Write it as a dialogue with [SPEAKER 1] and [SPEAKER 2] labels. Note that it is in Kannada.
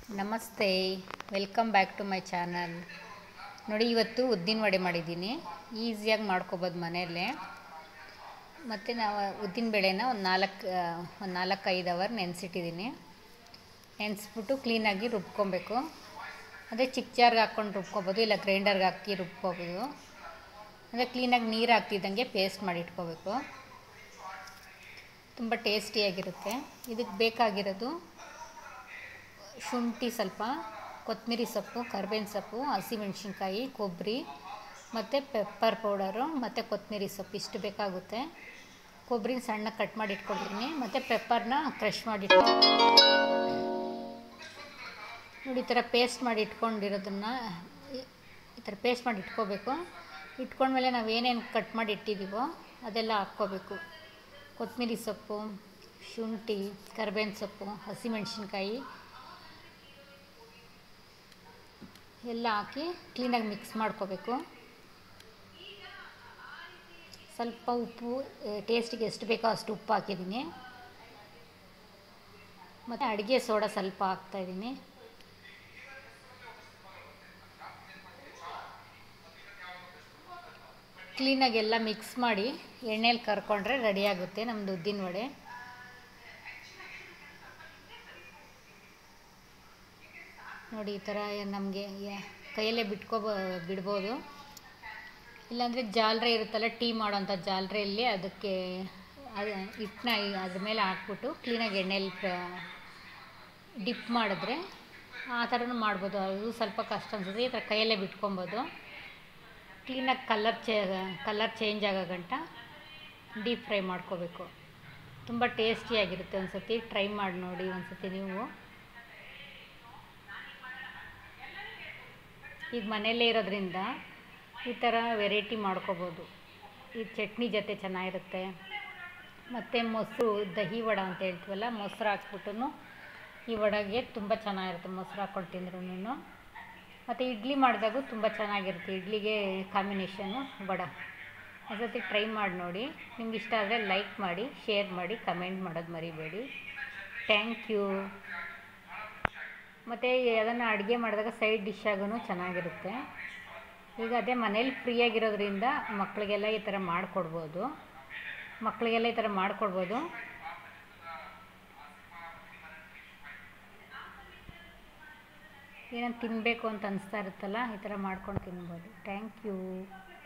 [SPEAKER 1] ನಮಸ್ತೆ welcome back to my channel ನೋಡಿ ಇವತ್ತು ಉದ್ದಿನ ವಡೆ ಮಾಡಿದ್ದೀನಿ ಈಸಿಯಾಗಿ ಮಾಡ್ಕೊಬೋದು ಮನೆಯಲ್ಲೇ ಮತ್ತು ನಾವು ಉದ್ದಿನ ಬೇಳೆನ ಒಂದು ನಾಲ್ಕು ಒಂದು ನಾಲ್ಕು ಐದು ಅವರ್ ನೆನೆಸಿಟ್ಟಿದ್ದೀನಿ ನೆನೆಸ್ಬಿಟ್ಟು ಕ್ಲೀನಾಗಿ ರುಬ್ಕೊಬೇಕು ಅದೇ ಚಿಕ್ಕ ಜಾರ್ಗೆ ಹಾಕ್ಕೊಂಡು ರುಬ್ಕೊಬೋದು ಇಲ್ಲ ಗ್ರೈಂಡರ್ಗೆ ಹಾಕಿ ರುಬ್ಕೋಬೋದು ಅಂದರೆ ಕ್ಲೀನಾಗಿ ನೀರು ಹಾಕ್ತಿದ್ದಂಗೆ ಪೇಸ್ಟ್ ಮಾಡಿ ಇಟ್ಕೋಬೇಕು ತುಂಬ ಟೇಸ್ಟಿಯಾಗಿರುತ್ತೆ ಇದಕ್ಕೆ ಬೇಕಾಗಿರೋದು ಶುಂಠಿ ಸ್ವಲ್ಪ ಕೊತ್ತಂಬರಿ ಸೊಪ್ಪು ಕರ್ಬೇವಿನ ಸೊಪ್ಪು ಹಸಿಮೆಣ್ಸಿನ್ಕಾಯಿ ಕೊಬ್ಬರಿ ಮತ್ತು ಪೆಪ್ಪರ್ ಪೌಡರು ಮತ್ತು ಕೊತ್ತಂಬರಿ ಸೊಪ್ಪು ಇಷ್ಟು ಬೇಕಾಗುತ್ತೆ ಕೊಬ್ಬರಿನ ಸಣ್ಣ ಕಟ್ ಮಾಡಿ ಇಟ್ಕೊಂಡಿದ್ದೀನಿ ಮತ್ತು ಪೆಪ್ಪರ್ನ ಕ್ರಷ್ ಮಾಡಿ ಇಟ್ಕೊ ನೋಡಿ ಈ ಥರ ಪೇಸ್ಟ್ ಮಾಡಿ ಇಟ್ಕೊಂಡಿರೋದನ್ನು ಈ ಥರ ಪೇಸ್ಟ್ ಮಾಡಿ ಇಟ್ಕೋಬೇಕು ಇಟ್ಕೊಂಡ್ಮೇಲೆ ನಾವು ಏನೇನು ಕಟ್ ಮಾಡಿ ಇಟ್ಟಿದ್ದೀವೋ ಅದೆಲ್ಲ ಹಾಕ್ಕೋಬೇಕು ಕೊತ್ತಂಬರಿ ಸೊಪ್ಪು ಶುಂಠಿ ಕರ್ಬೇವಿನ ಸೊಪ್ಪು ಹಸಿಮೆಣ್ಸಿನ್ಕಾಯಿ ಎಲ್ಲ ಹಾಕಿ ಕ್ಲೀನಾಗಿ ಮಿಕ್ಸ್ ಮಾಡ್ಕೋಬೇಕು ಸ್ವಲ್ಪ ಉಪ್ಪು ಟೇಸ್ಟಿಗೆ ಎಷ್ಟು ಬೇಕೋ ಅಷ್ಟು ಉಪ್ಪು ಹಾಕಿದ್ದೀನಿ ಮತ್ತು ಅಡುಗೆ ಸೋಡಾ ಸ್ವಲ್ಪ ಹಾಕ್ತಾಯಿದ್ದೀನಿ ಕ್ಲೀನಾಗಿ ಎಲ್ಲ ಮಿಕ್ಸ್ ಮಾಡಿ ಎಣ್ಣೆಲಿ ಕರ್ಕೊಂಡ್ರೆ ರೆಡಿಯಾಗುತ್ತೆ ನಮ್ಮದು ಉದ್ದಿನ ವಡೆ ನೋಡಿ ಈ ಥರ ನಮಗೆ ಕೈಯಲ್ಲೇ ಬಿಟ್ಕೊಬೋ ಬಿಡ್ಬೋದು ಇಲ್ಲಾಂದರೆ ಜಾಲರೆ ಇರುತ್ತಲ್ಲ ಟೀ ಮಾಡೋಂಥ ಜಾಲರೆಯಲ್ಲಿ ಅದಕ್ಕೆ ಅದು ಹಿಟ್ಟನ್ನ ಅದ್ರ ಮೇಲೆ ಹಾಕ್ಬಿಟ್ಟು ಕ್ಲೀನಾಗಿ ಎಣ್ಣೆಲಿ ಡಿಪ್ ಮಾಡಿದ್ರೆ ಆ ಥರನೂ ಮಾಡ್ಬೋದು ಅದು ಸ್ವಲ್ಪ ಕಷ್ಟ ಅನ್ಸುತ್ತೆ ಈ ಥರ ಕೈಯಲ್ಲೇ ಬಿಟ್ಕೊಬೋದು ಕ್ಲೀನಾಗಿ ಕಲರ್ ಚೇ ಕಲರ್ ಚೇಂಜ್ ಆಗೋ ಗಂಟ ಡೀಪ್ ಫ್ರೈ ಮಾಡ್ಕೋಬೇಕು ತುಂಬ ಟೇಸ್ಟಿಯಾಗಿರುತ್ತೆ ಒಂದು ಸತಿ ಟ್ರೈ ಮಾಡಿ ನೋಡಿ ಒಂದು ಸತಿ ನೀವು ಈಗ ಮನೆಯಲ್ಲೇ ಇರೋದ್ರಿಂದ ಈ ಥರ ವೆರೈಟಿ ಮಾಡ್ಕೋಬೋದು ಈ ಚಟ್ನಿ ಜೊತೆ ಚೆನ್ನಾಗಿರುತ್ತೆ ಮತ್ತು ಮೊಸರು ದಹಿ ವಡ ಅಂತ ಹೇಳ್ತೀವಲ್ಲ ಮೊಸರು ಹಾಕ್ಬಿಟ್ಟು ಈ ವಡೆಗೆ ತುಂಬ ಚೆನ್ನಾಗಿರುತ್ತೆ ಮೊಸರು ಹಾಕ್ಕೊಂಡು ತಿಂದ್ರೂ ಮತ್ತು ಇಡ್ಲಿ ಮಾಡಿದಾಗೂ ತುಂಬ ಚೆನ್ನಾಗಿರುತ್ತೆ ಇಡ್ಲಿಗೆ ಕಾಂಬಿನೇಷನು ವಡ ಒಂದ್ಸತಿ ಟ್ರೈ ಮಾಡಿ ನೋಡಿ ನಿಮ್ಗೆ ಇಷ್ಟ ಆದರೆ ಲೈಕ್ ಮಾಡಿ ಶೇರ್ ಮಾಡಿ ಕಮೆಂಟ್ ಮಾಡೋದು ಮರಿಬೇಡಿ ಥ್ಯಾಂಕ್ ಯು ಮತ್ತು ಅದನ್ನು ಅಡುಗೆ ಮಾಡಿದಾಗ ಸೈಡ್ ಡಿಶ್ ಆಗೂ ಚೆನ್ನಾಗಿರುತ್ತೆ ಈಗ ಅದೇ ಮನೇಲಿ ಫ್ರೀಯಾಗಿರೋದ್ರಿಂದ ಮಕ್ಕಳಿಗೆಲ್ಲ ಈ ಥರ ಮಾಡಿಕೊಡ್ಬೋದು ಮಕ್ಕಳಿಗೆಲ್ಲ ಈ ಥರ ಮಾಡಿಕೊಡ್ಬೋದು ಏನೋ ತಿನ್ನಬೇಕು ಅಂತ ಅನಿಸ್ತಾ ಇರುತ್ತಲ್ಲ ಈ ಥರ ಮಾಡ್ಕೊಂಡು ತಿನ್ಬೋದು ಥ್ಯಾಂಕ್ ಯು